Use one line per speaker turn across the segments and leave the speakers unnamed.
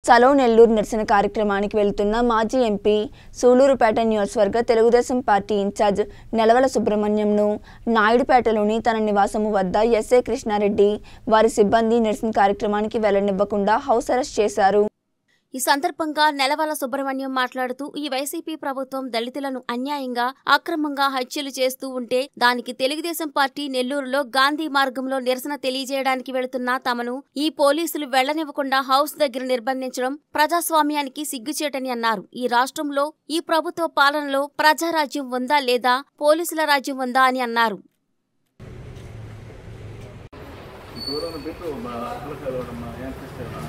చలో నెల్లూరు నిరసన కార్యక్రమానికి వెళ్తున్న మాజీ ఎంపీ సూలూరుపేట నియోజకవర్గ తెలుగుదేశం పార్టీ ఇన్ఛార్జ్ నెలవల సుబ్రహ్మణ్యంను నాయుడుపేటలోని తన నివాసము వద్ద ఎస్ఏ కృష్ణారెడ్డి వారి సిబ్బంది నిరసన కార్యక్రమానికి వెళ్లనివ్వకుండా హౌస్ అరెస్ట్ చేశారు
ఈ సందర్భంగా నెలవల సుబ్రహ్మణ్యం మాట్లాడుతూ ఈ వైసీపీ ప్రభుత్వం దళితులను అన్యాయంగా అక్రమంగా హత్యలు చేస్తూ ఉంటే దానికి తెలుగుదేశం పార్టీ నెల్లూరులో గాంధీ మార్గంలో నిరసన తెలియజేయడానికి వెళుతున్న తమను ఈ పోలీసులు వెళ్లనివ్వకుండా హౌస్ దగ్గర నిర్బంధించడం ప్రజాస్వామ్యానికి సిగ్గుచేటని అన్నారు ఈ రాష్ట్రంలో ఈ ప్రభుత్వ పాలనలో ప్రజారాజ్యం ఉందా లేదా పోలీసుల రాజ్యం ఉందా అని అన్నారు
దూరం పెట్టు మా అక్కలు కలవడం మా యాంకృష్ణ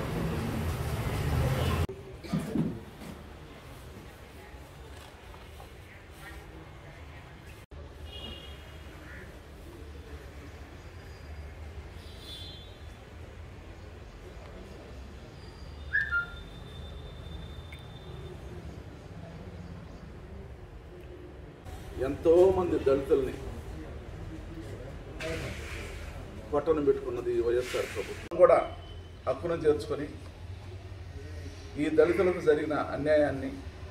ఎంతో మంది దళితుల్ని పట్టణం పెట్టుకున్నది ఈ వైఎస్ఆర్ ప్రభుత్వం కూడా హక్కును చేర్చుకొని ఈ దళితులకు జరిగిన అన్యాయాన్ని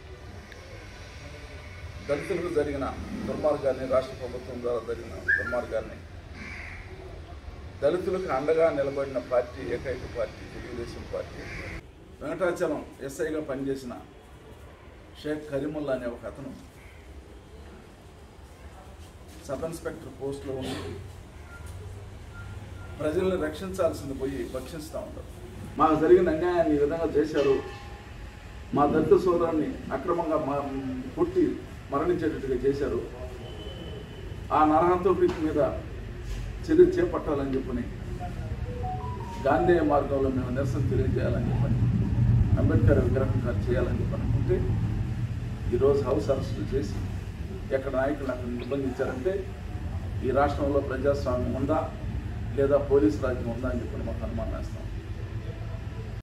దళితులకు జరిగిన దుర్మార్గాన్ని రాష్ట్ర ప్రభుత్వం ద్వారా జరిగిన దుర్మార్గాన్ని దళితులకు అండగా నిలబడిన పార్టీ ఏకైక పార్టీ తెలుగుదేశం పార్టీ వెంకటాచలం ఎస్ఐగా పనిచేసిన షేక్ కరీముల్లా అనే ఒక అతను సబ్ ఇన్స్పెక్టర్ పోస్ట్లో ఉండి ప్రజల్ని రక్షించాల్సింది పోయి భక్షిస్తూ ఉంటారు మాకు జరిగిన అన్యాయాన్ని ఈ విధంగా చేశారు మా దళిత సోదరుని అక్రమంగా మా పుట్టి మరణించేటట్టుగా చేశారు ఆ నరహంతో ప్రీతి మీద చర్య చేపట్టాలని చెప్పని గాంధేయ మార్గంలో మేము నిరసన తెలియజేయాలని చెప్పని అంబేద్కర్ విగ్రహం కాదు చేయాలని చెప్పని అనుకుంటే ఈరోజు హౌస్ అరెస్టులు చేసి ఎక్కడ నాయకులు అక్కడ నిర్బంధించారంటే ఈ రాష్ట్రంలో ప్రజాస్వామ్యం ఉందా లేదా పోలీసు రాజ్యం ఉందా అని చెప్పి మాకు అనుమానం వేస్తాం